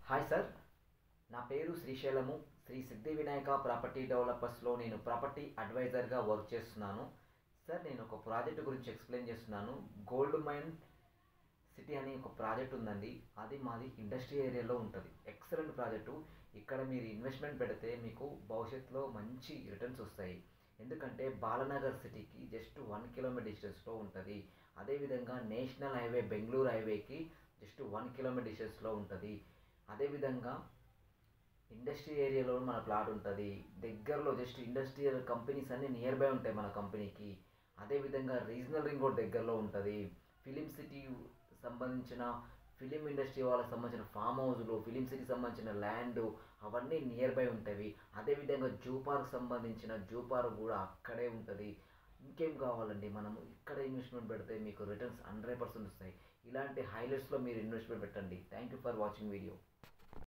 hi sir నా పేరు శ్రీశైలము శ్రీ సిద్ధి వినాయక ప్రాపర్టీ డెవలపర్స్లో నేను ప్రాపర్టీ అడ్వైజర్గా వర్క్ చేస్తున్నాను సార్ నేను ఒక ప్రాజెక్ట్ గురించి ఎక్స్ప్లెయిన్ చేస్తున్నాను గోల్డ్ మైన్ సిటీ అనే ఒక ప్రాజెక్ట్ ఉందండి అది మాది ఇండస్ట్రీ ఏరియాలో ఉంటుంది ఎక్సలెంట్ ప్రాజెక్టు ఇక్కడ మీరు ఇన్వెస్ట్మెంట్ పెడితే మీకు భవిష్యత్తులో మంచి రిటర్న్స్ వస్తాయి ఎందుకంటే బాలనగర్ సిటీకి జస్ట్ వన్ కిలోమీటర్ డిస్టెన్స్లో ఉంటుంది అదేవిధంగా నేషనల్ హైవే బెంగళూరు హైవేకి జస్ట్ వన్ కిలోమీటర్ డిస్టెన్స్లో ఉంటుంది అదేవిధంగా ఇండస్ట్రీ ఏరియాలో మన ప్లాట్ ఉంటుంది దగ్గరలో జస్ట్ ఇండస్ట్రియల్ కంపెనీస్ అన్నీ నియర్ బై ఉంటాయి మన కంపెనీకి అదేవిధంగా రీజనల్ రింగ్ రోడ్ దగ్గరలో ఉంటుంది ఫిలిం సిటీ సంబంధించిన ఫిలిం ఇండస్ట్రీ వాళ్ళకి సంబంధించిన ఫామ్ హౌస్లు ఫిలిం సిటీకి సంబంధించిన ల్యాండ్ అవన్నీ నియర్ బై ఉంటాయి అదేవిధంగా జూ పార్క్ సంబంధించిన జూ పార్క్ కూడా అక్కడే ఉంటుంది ఇంకేం కావాలండి మనం ఇక్కడ ఇన్వెస్ట్మెంట్ పెడితే మీకు రిటర్న్స్ హండ్రెడ్ పర్సెంట్ వస్తాయి ఇలాంటి హైలైట్స్లో మీరు ఇన్వెస్ట్మెంట్ పెట్టండి thank you for watching video